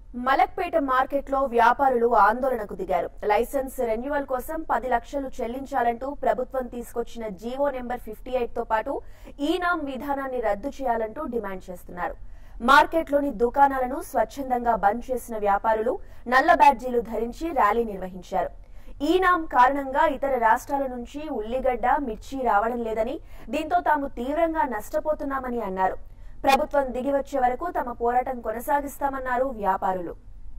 మలక్పేట మార్కెట్లో వ్యాపారులు ఆందోళనకు దిగారు లైసెన్స్ రెన్యువల్ కోసం పది లక్షలు చెల్లించాలంటూ ప్రభుత్వం తీసుకొచ్చిన జీవో నెంబర్ ఫిఫ్టీ ఎయిట్ తో పాటు ఈనాం విధానాన్ని రద్దు చేయాలంటూ డిమాండ్ చేస్తున్నారు మార్కెట్లోని దుకాణాలను స్వచ్ఛందంగా బంద్ చేసిన వ్యాపారులు నల్ల బ్యాడ్జీలు ధరించి ర్యాలీ నిర్వహించారు ఈనాం కారణంగా ఇతర రాష్ట్రాల నుంచి ఉల్లిగడ్డ మిర్చి రావడం లేదని దీంతో తాము తీవ్రంగా నష్టపోతున్నామని అన్నారు ప్రభుత్వం దిగి వచ్చే వరకు తమ పోరాటం కొనసాగిస్తామన్నారు వ్యాపారులు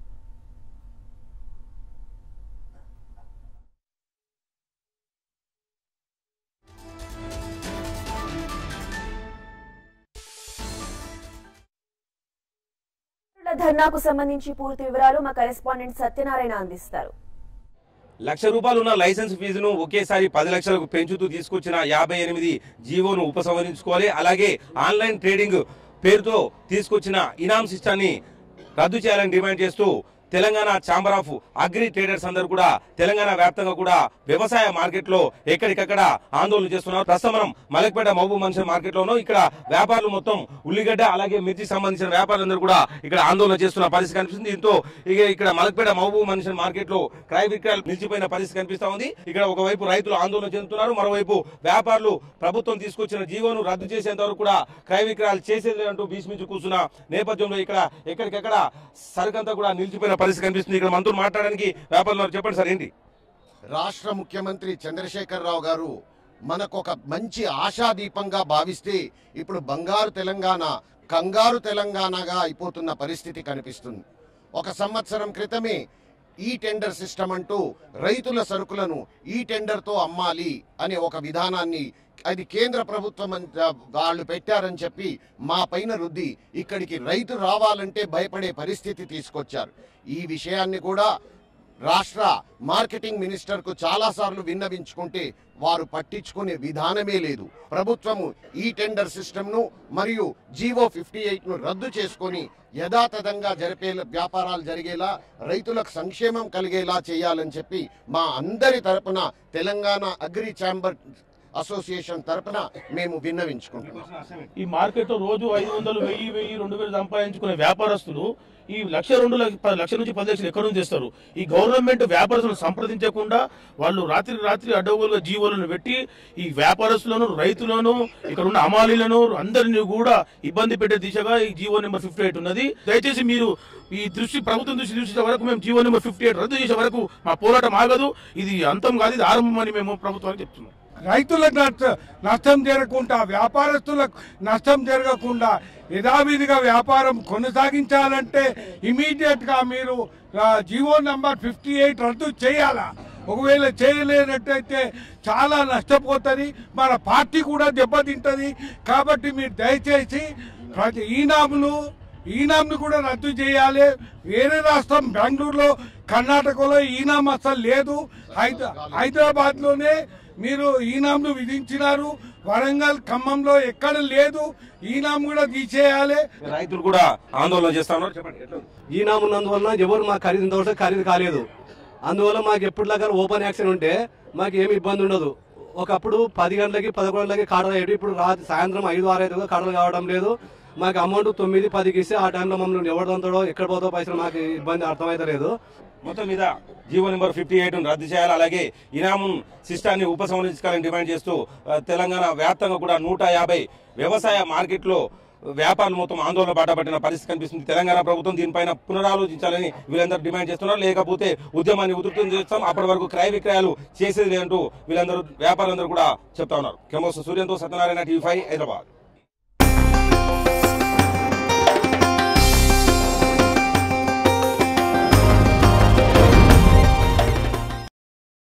ధర్నాకు సంబంధించి పూర్తి వివరాలు మా కరెస్పాండెంట్ సత్యనారాయణ అందిస్తారు లక్ష రూపాయలు ఉన్న లైసెన్స్ ఫీజును ఒకేసారి పది లక్షలకు పెంచుతూ తీసుకొచ్చిన యాభై ఎనిమిది జీవోను ఉపసంహరించుకోవాలి అలాగే ఆన్లైన్ ట్రేడింగ్ పేరుతో తీసుకొచ్చిన ఇనాం సిస్టాన్ని రద్దు చేయాలని డిమాండ్ చేస్తూ Telangana chamber of agri traders అందరూ కూడా తెలంగాణ వ్యాప్తంగా కూడా వ్యవసాయ మార్కెట్ లో ఎక్కడికక్కడ ఆందోళన చేస్తున్నారు ప్రస్తుతం మనం మలక్పేట మహబూబ్ మన్సూర్ మార్కెట్ లోను ఇక్కడ వ్యాపారులు మొత్తం ఉల్లిగడ్డ అలాగే మిర్చి సంబంధించిన వ్యాపారులందరూ కూడా ఇక్కడ ఆందోళన చేస్తున్న పరిస్థితి కనిపిస్తుంది దీంతో ఇక ఇక్కడ మలక్పేట మహబూబ్ మన్సూర్ మార్కెట్ లో క్రయ విక్రయాలు నిలిచిపోయిన పరిస్థితి కనిపిస్తా ఉంది ఇక్కడ ఒకవైపు రైతులు ఆందోళన చెందుతున్నారు మరోవైపు వ్యాపారులు ప్రభుత్వం తీసుకొచ్చిన జీవోను రద్దు చేసేంత వరకు కూడా క్రయ విక్రయాలు చేసేది అంటూ భీష్మించి కూర్చున్న నేపథ్యంలో ఇక్కడ ఎక్కడికెక్కడ సరుకంతా కూడా నిలిచిపోయిన పరిస్థితి కనిపిస్తుంది ఇక్కడ మనతో మాట్లాడడానికి వ్యాపారులు చెప్పండి సార్ ఏంటి రాష్ట్ర ముఖ్యమంత్రి చంద్రశేఖరరావు గారు మనకొక మంచి ఆశాదీపంగా భావిస్తే ఇప్పుడు బంగారు తెలంగాణ కంగారు తెలంగాణగా అయిపోతున్న పరిస్థితి కనిపిస్తుంది ఒక సంవత్సరం క్రితమే ఈ టెండర్ సిస్టమ్ అంటూ రైతుల సరుకులను ఈ టెండర్తో అమ్మాలి అనే ఒక విధానాన్ని అది కేంద్ర ప్రభుత్వం అంత వాళ్ళు పెట్టారని చెప్పి మా పైన రుద్ది ఇక్కడికి రైతు రావాలంటే భయపడే పరిస్థితి తీసుకొచ్చారు ఈ విషయాన్ని కూడా రాష్ట్ర మార్కెటింగ్ మినిస్టర్ కు చాలా సార్లు విన్నవించుకుంటే వారు పట్టించుకునే విధానమే లేదు ప్రభుత్వము ఈ టెండర్ సిస్టమ్ ను మరియు జీవో ఫిఫ్టీ ఎయిట్ ను రద్దు చేసుకొని యథాతథంగా జరిపే వ్యాపారాలు జరిగేలా రైతులకు సంక్షేమం కలిగేలా చేయాలని చెప్పి మా అందరి తరపున తెలంగాణ అగ్రి ఛాంబర్ అసోసియేషన్ తరపున మేము విన్నవించుకుంటున్నాం ఈ మార్కెట్ రోజు ఐదు వందలు వెయ్యి వెయ్యి రెండు వేలు సంపాదించుకునే వ్యాపారస్తులు ఈ లక్ష రెండు లక్ష- పది లక్షల నుంచి పది లక్షలు ఎక్కడి నుంచి తెస్తారు ఈ గవర్నమెంట్ వ్యాపారస్తులను సంప్రదించకుండా వాళ్ళు రాత్రి రాత్రి అడ్డగోలుగా జీవోలను పెట్టి ఈ వ్యాపారస్తులను రైతులను ఇక్కడ ఉన్న అమాలీలను అందరినీ కూడా ఇబ్బంది పెట్టే దిశగా ఈ జీవో నెంబర్ ఫిఫ్టీ ఎయిట్ ఉన్నది దయచేసి మీరు ఈ దృష్టి ప్రభుత్వం దృష్టి చూసే వరకు మేము జీవో నెంబర్ ఫిఫ్టీ ఎయిట్ రద్దు చేసే వరకు మా పోరాటం ఆగదు ఇది అంతం కాదు ఇది ఆరంభం అని మేము ప్రభుత్వానికి చెప్తున్నాం రైతులకు నష్ట నష్టం జరగకుండా వ్యాపారస్తులకు నష్టం జరగకుండా యథావిధిగా వ్యాపారం కొనసాగించాలంటే ఇమీడియట్ గా మీరు ఆ, జీవో నంబర్ ఫిఫ్టీ ఎయిట్ రద్దు చేయాలా ఒకవేళ చేయలేనట్టయితే చాలా నష్టపోతుంది మన పార్టీ కూడా దెబ్బతింటది కాబట్టి మీరు దయచేసి ప్రతి ఈనాములు ఈనాంని కూడా రద్దు చేయాలి వేరే రాష్ట్రం బెంగళూరులో కర్ణాటకలో ఈనాం అసలు లేదు హైద హైదరాబాద్ లోనే మీరు ఈనాంను విధించినారు వరంగల్ ఖమ్మంలో ఎక్కడ లేదు ఈనాం కూడా తీసేయాలి రైతులు కూడా ఆందోళన చేస్తా ఉన్నారు చెప్పండి ఎట్లా ఉంది? ఈ నామ్ ఉన్నందువలన ఎవరు మాకు ఖరీదు ఇంతవరకు ఖరీదు కాలేదు అందువల్ల మాకు ఎప్పటిలాగా ఓపెన్ యాక్షన్ ఉంటే మాకు ఏమి ఇబ్బంది ఉండదు ఒకప్పుడు పది గంటలకి పదకొండు గంటలకి కాడలు అయ్యేది ఇప్పుడు రాత్రి సాయంత్రం ఐదు ఆరు ఐదు కాడలు కావడం లేదు మాకు అమౌంట్ తొమ్మిది పదికి ఇస్తే ఆ టైంలో మమ్మల్ని ఎవరు దంతాడో ఎక్కడ పోతో పైసలు మాకు ఇబ్బంది అర్థమైతే లేదు మొత్తం మీద జీవో నెంబర్ ఫిఫ్టీ ఎయిట్ రద్దు చేయాలి అలాగే ఇనామున్ సిస్టాన్ని ఉపసంహరించుకోవాలని డిమాండ్ చేస్తూ ఆ, తెలంగాణ వ్యాప్తంగా కూడా నూట యాభై వ్యవసాయ మార్కెట్లో వ్యాపారులు మొత్తం ఆందోళన బాట పట్టిన పరిస్థితి కనిపిస్తుంది తెలంగాణ ప్రభుత్వం దీనిపైన పునరాలోచించాలని వీళ్ళందరూ డిమాండ్ చేస్తున్నారు లేకపోతే ఉద్యమాన్ని ఉధృతం చేస్తాం అప్పటి వరకు క్రయ విక్రయాలు చేసేది లేదంటూ వీళ్ళందరూ వ్యాపారులందరూ కూడా చెప్తా ఉన్నారు కెమోస్ సూర్యంతో సత్యనారాయణ టీవీ ఫైవ్ హైదరాబాద్